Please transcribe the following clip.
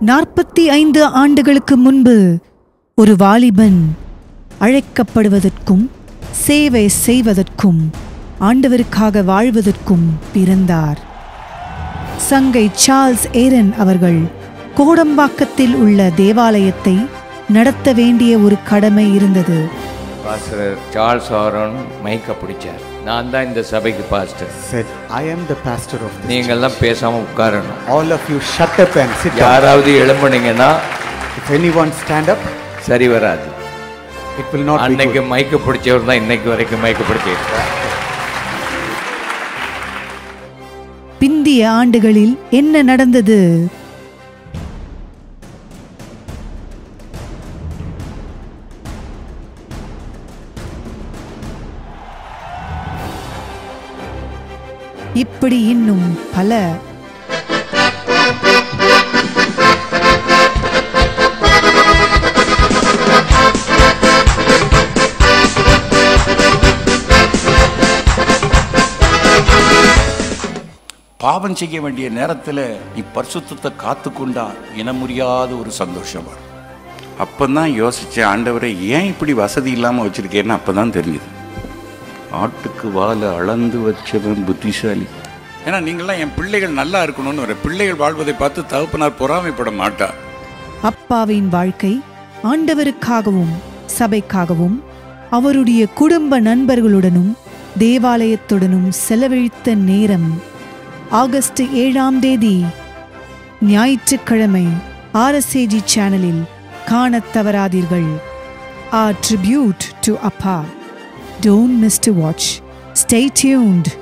நாற்பத்தி ஐந்து ஆண்டுகளுக்கு முன்பு ஒரு வாலிபன் அழைக்கப்படுவதற்கும் சேவை செய்வதற்கும் ஆண்டவருக்காக வாழ்வதற்கும் பிறந்தார் சங்கை சார்ல்ஸ் ஏரன் அவர்கள் கோடம்பாக்கத்தில் உள்ள தேவாலயத்தை நடத்த வேண்டிய ஒரு கடமை இருந்தது பாஸ்டர் சார்ல்ஸ் ஆரோன் மைக்க பிடிச்சார் நான் தான் இந்த சபைக்கு pastor said, I am the pastor of this. நீங்கள்லாம் பேசாம உட்காரணும் All of you shut up and sit down. யாராவது எழும்புனீங்கன்னா If anyone stand up, சரி வராது it will not be அன்னைக்கு good. மைக்க பிடிச்சவர் தான் இன்னைக்கு வரைக்கும் மைக்க பிடிச்சிருக்கார் பிந்திய ஆண்டுகளில் என்ன நடந்தது இப்படி இன்னும் பல பாவம் செய்ய வேண்டிய நேரத்தில் நீ பரிசுத்தத்தை காத்துக்கொண்டா இன முடியாத ஒரு சந்தோஷம் வரும் அப்பதான் யோசிச்சேன் ஆண்டவரை ஏன் இப்படி வசதி இல்லாம வச்சிருக்கேன்னு அப்பதான் தெரியுது ஆட்டுக்கு வாழை அளந்து வச்சவன் புத்திசாலி ஏன்னா நீங்களாம் என் பிள்ளைகள் நல்லா இருக்கணும்னு வர பிள்ளைகள் வாழ்வதை பார்த்து தகப்பனார் பொறாமைப்பட மாட்டார் அப்பாவின் வாழ்க்கை ஆண்டவருக்காகவும் சபைக்காகவும் அவருடைய குடும்ப நண்பர்களுடனும் தேவாலயத்துடனும் செலவழித்த நேரம் ஆகஸ்ட் ஏழாம் தேதி ஞாயிற்றுக்கிழமை ஆர்எஸ்ஏஜி சேனலில் காணத் தவறாதீர்கள் ஆர் ட்ரிபியூட் டு அப்பா don't miss to watch stay tuned